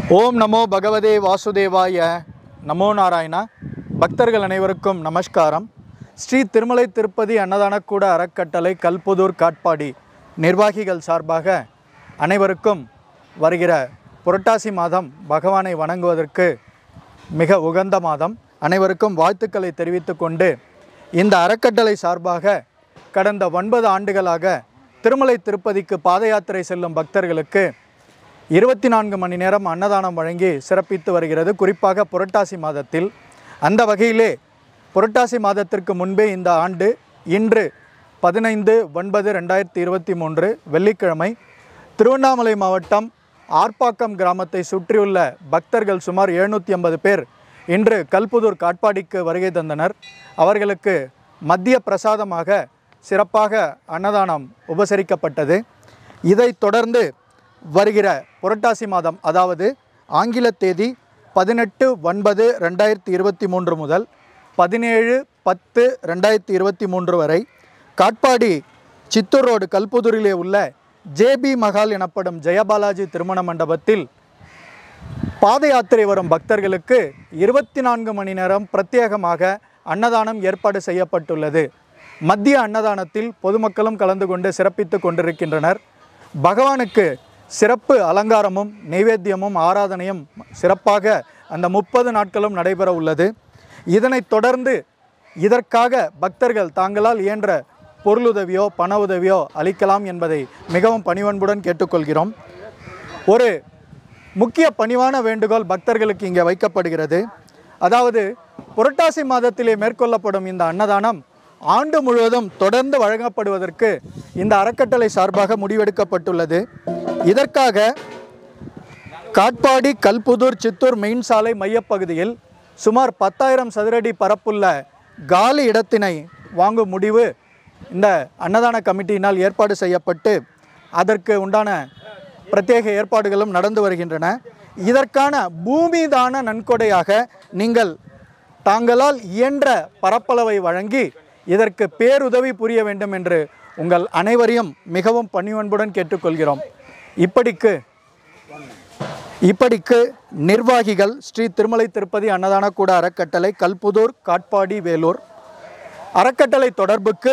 ஓம் நமோ பகவதே வாசுதேவாய நமோ நாராயணா பக்தர்கள் அனைவருக்கும் நமஸ்காரம் ஸ்ரீ திருமலை திருப்பதி அன்னதானக்கூட அறக்கட்டளை கல்புதூர் காட்பாடி நிர்வாகிகள் சார்பாக அனைவருக்கும் வருகிற புரட்டாசி மாதம் பகவானை வணங்குவதற்கு மிக உகந்த மாதம் அனைவருக்கும் வாழ்த்துக்களை தெரிவித்துக் கொண்டு இந்த அறக்கட்டளை சார்பாக கடந்த ஒன்பது ஆண்டுகளாக திருமலை திருப்பதிக்கு பாத யாத்திரை செல்லும் பக்தர்களுக்கு இருபத்தி நான்கு மணி நேரம் அன்னதானம் வழங்கி சிறப்பித்து வருகிறது குறிப்பாக புரட்டாசி மாதத்தில் அந்த வகையிலே புரட்டாசி மாதத்திற்கு முன்பே இந்த ஆண்டு இன்று பதினைந்து ஒன்பது ரெண்டாயிரத்தி இருபத்தி மூன்று வெள்ளிக்கிழமை திருவண்ணாமலை மாவட்டம் ஆர்ப்பாக்கம் கிராமத்தை சுற்றியுள்ள பக்தர்கள் சுமார் எழுநூற்றி ஐம்பது பேர் இன்று கல்புதூர் காட்பாடிக்கு வருகை தந்தனர் அவர்களுக்கு மத்திய பிரசாதமாக சிறப்பாக அன்னதானம் உபசரிக்கப்பட்டது இதைத் தொடர்ந்து வருகிற புரட்டாசி மாதம் அதாவது ஆங்கில தேதி பதினெட்டு ஒன்பது ரெண்டாயிரத்தி இருபத்தி மூன்று முதல் பதினேழு பத்து ரெண்டாயிரத்தி இருபத்தி மூன்று வரை காட்பாடி சித்தூர் ரோடு கல்புதூரிலே உள்ள ஜேபி மகால் எனப்படும் ஜெயபாலாஜி திருமண மண்டபத்தில் பாத யாத்திரை வரும் பக்தர்களுக்கு இருபத்தி நான்கு மணி நேரம் பிரத்யேகமாக அன்னதானம் ஏற்பாடு செய்யப்பட்டுள்ளது மத்திய அன்னதானத்தில் பொதுமக்களும் கலந்து கொண்டு சிறப்பித்து கொண்டிருக்கின்றனர் பகவானுக்கு சிறப்பு அலங்காரமும் நைவேத்தியமும் ஆராதனையும் சிறப்பாக அந்த முப்பது நாட்களும் நடைபெற உள்ளது இதனைத் தொடர்ந்து இதற்காக பக்தர்கள் தாங்களால் இயன்ற பொருளுதவியோ பண உதவியோ அளிக்கலாம் என்பதை மிகவும் பணிவன்புடன் கேட்டுக்கொள்கிறோம் ஒரு முக்கிய பணிவான வேண்டுகோள் பக்தர்களுக்கு இங்கே வைக்கப்படுகிறது அதாவது புரட்டாசி மாதத்திலே மேற்கொள்ளப்படும் இந்த அன்னதானம் ஆண்டு முழுவதும் தொடர்ந்து வழங்கப்படுவதற்கு இந்த அறக்கட்டளை சார்பாக முடிவெடுக்கப்பட்டுள்ளது இதற்காக காட்பாடி கல்புதூர் சித்தூர் மெயின் சாலை மையப்பகுதியில் சுமார் பத்தாயிரம் சதுரடி பரப்புள்ள காலி இடத்தினை வாங்கும் முடிவு இந்த அன்னதான கமிட்டியினால் ஏற்பாடு செய்யப்பட்டு அதற்கு உண்டான பிரத்யேக ஏற்பாடுகளும் நடந்து வருகின்றன இதற்கான பூமிதான நன்கொடையாக நீங்கள் தாங்களால் இயன்ற பரப்பளவை வழங்கி இதற்கு பேருதவி புரிய வேண்டும் என்று உங்கள் அனைவரையும் மிகவும் பணிவன்புடன் கேட்டுக்கொள்கிறோம் இப்படிக்கு இப்படிக்கு நிர்வாகிகள் ஸ்ரீ திருமலை திருப்பதி அன்னதானக்கூட அறக்கட்டளை கல்புதூர் காட்பாடி வேலூர் அறக்கட்டளை தொடர்புக்கு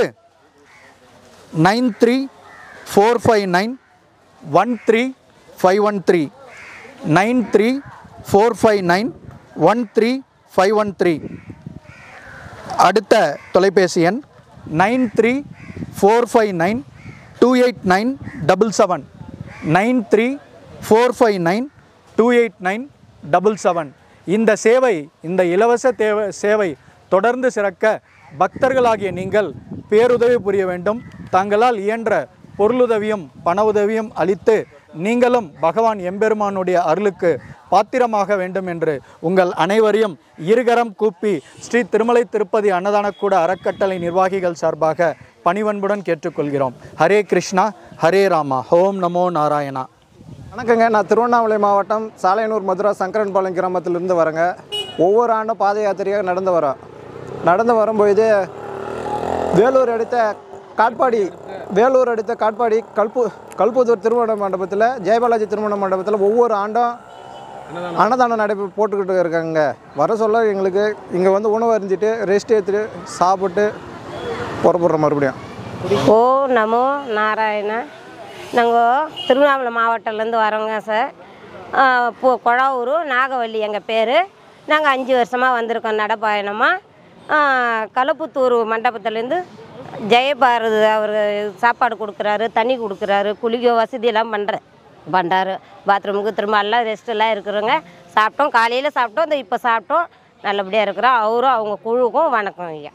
nine three four five nine one three five one three nine three four five nine one three five one three அடுத்த தொலைபேசி எண் nine three four five nine two eight nine double seven nine three four five nine two eight nine double seven இந்த சேவை இந்த இலவச தேவை சேவை தொடர்ந்து சிறக்க பக்தர்களாகிய நீங்கள் பேருதவி புரிய வேண்டும் தங்களால் இயன்ற பொருளுதவியும் பண உதவியும் அளித்து நீங்களும் பகவான் எம்பெருமானுடைய அருளுக்கு பாத்திரமாக வேண்டும் என்று உங்கள் அனைவரையும் இருகரம் கூப்பி ஸ்ரீ திருமலை திருப்பதி அன்னதானக்கூட அறக்கட்டளை நிர்வாகிகள் சார்பாக பணிவன்புடன் கேட்டுக்கொள்கிறோம் ஹரே கிருஷ்ணா ஹரே ராமா ஹோம் நமோ நாராயணா வணக்கங்க நான் திருவண்ணாமலை மாவட்டம் சாலையனூர் மதுரா சங்கரன்பாளையம் கிராமத்திலிருந்து வரேங்க ஒவ்வொரு ஆண்டும் பாத யாத்திரையாக நடந்து வரோம் நடந்து வரும்பொழுது வேலூர் அடுத்த காட்பாடி வேலூர் அடுத்த காட்பாடி கல்பு கல்புதூர் திருமண மண்டபத்தில் ஜெயபாலாஜி திருமண மண்டபத்தில் ஒவ்வொரு ஆண்டும் அன்னதானம் நடைபெ போட்டுக்கிட்டு இருக்காங்க வர சொல்ல எங்களுக்கு இங்கே வந்து உணவு அறிஞ்சிட்டு ரெஸ்ட் எடுத்துட்டு சாப்பிட்டு புறப்படுறோம் மறுபடியும் ஓ நமோ நாராயணா நாங்கள் திருவண்ணாமலை மாவட்டம்லேருந்து வரோங்க சார் இப்போ கொழாவூர் நாகவல்லி எங்கள் பேர் நாங்கள் அஞ்சு வருஷமாக வந்திருக்கோம் நடப்பயணமாக கலப்புத்தூர் மண்டபத்துலேருந்து ஜெயபாரதி அவர் சாப்பாடு கொடுக்குறாரு தண்ணி கொடுக்குறாரு குளிக்க வசதியெல்லாம் பண்ணுற பண்ணுறாரு பாத்ரூமுக்கு திரும்ப எல்லாம் ரெஸ்ட்டெல்லாம் இருக்கிறோங்க சாப்பிட்டோம் காலையில் சாப்பிட்டோம் இந்த இப்போ சாப்பிட்டோம் நல்லபடியாக இருக்கிறோம் அவரும் அவங்க குழுவுக்கும் வணக்கம் ஐயா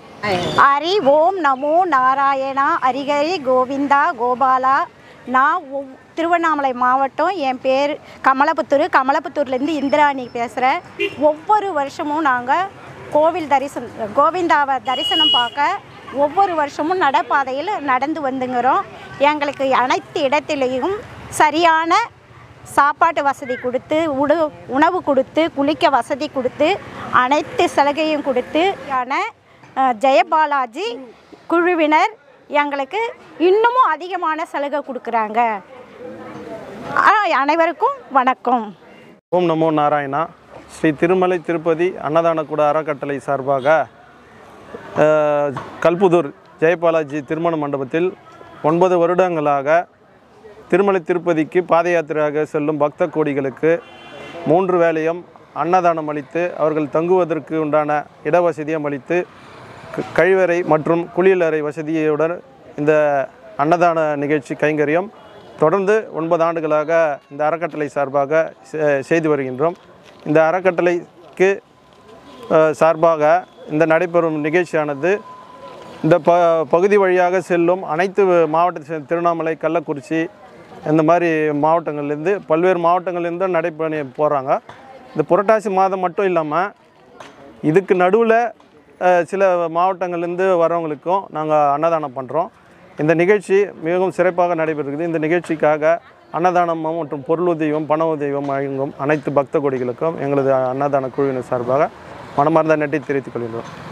ஹரி ஓம் நமோ நாராயணா ஹரிகரி கோவிந்தா கோபாலா நான் ஒவ் திருவண்ணாமலை மாவட்டம் என் பேர் கமலப்புத்தூர் கமலப்புத்தூர்லேருந்து இந்திராணி பேசுகிறேன் ஒவ்வொரு வருஷமும் நாங்கள் கோவில் தரிசனம் கோவிந்தாவை தரிசனம் பார்க்க ஒவ்வொரு வருஷமும் நடைபாதையில் நடந்து வந்துங்கிறோம் எங்களுக்கு அனைத்து இடத்திலையும் சரியான சாப்பாட்டு வசதி கொடுத்து உடு உணவு கொடுத்து குளிக்க வசதி கொடுத்து அனைத்து சலுகையும் கொடுத்து யான அஹ், ஜெயபாலாஜி குழுவினர் எங்களுக்கு இன்னமும் அதிகமான சலுகை கொடுக்குறாங்க அஹ், அனைவருக்கும் வணக்கம் ஓம் நமோ நாராயணா ஸ்ரீ திருமலை திருப்பதி அன்னதானக்கூட அறக்கட்டளை சார்பாக அஹ், கல்புதூர் ஜெயபாலாஜி திருமண மண்டபத்தில் ஒன்பது வருடங்களாக திருமலை திருப்பதிக்கு பாத யாத்திரையாக செல்லும் பக்த கோடிகளுக்கு மூன்று வேளையும் அன்னதானம் அளித்து அவர்கள் தங்குவதற்கு உண்டான இடவசதியும் அளித்து க- கழிவறை மற்றும் குளியலறை வசதியுடன் இந்த அன்னதான நிகழ்ச்சி கைங்கரியம் தொடர்ந்து ஒன்பது ஆண்டுகளாக இந்த அறக்கட்டளை சார்பாக செ- செய்து வருகின்றோம் இந்த அறக்கட்டளைக்கு அஹ், சார்பாக இந்த நடைபெறும் நிகழ்ச்சியானது இந்த ப பகுதி வழியாக செல்லும் அனைத்து மாவட்ட திருவண்ணாமலை கள்ளக்குறிச்சி இந்த மாதிரி மாவட்டங்கள்லேருந்து பல்வேறு மாவட்டங்கள்லேருந்து நடைபெறி போகிறாங்க இந்த புரட்டாசி மாதம் மட்டும் இல்லாமல் இதுக்கு நடுவில் சில மாவட்டங்கள்லேருந்து வரவங்களுக்கும் நாங்கள் அன்னதானம் பண்ணுறோம் இந்த நிகழ்ச்சி மிகவும் சிறப்பாக நடைபெறுகிறது இந்த நிகழ்ச்சிக்காக அன்னதானம் மற்றும் பொருள் உதவியும் பண உதவியும் வழங்கும் அனைத்து பக்த கொடிகளுக்கும் எங்களது அன்னதான குழுவினர் சார்பாக மனமார்ந்த நன்றி தெரிவித்துக் கொள்கின்றோம்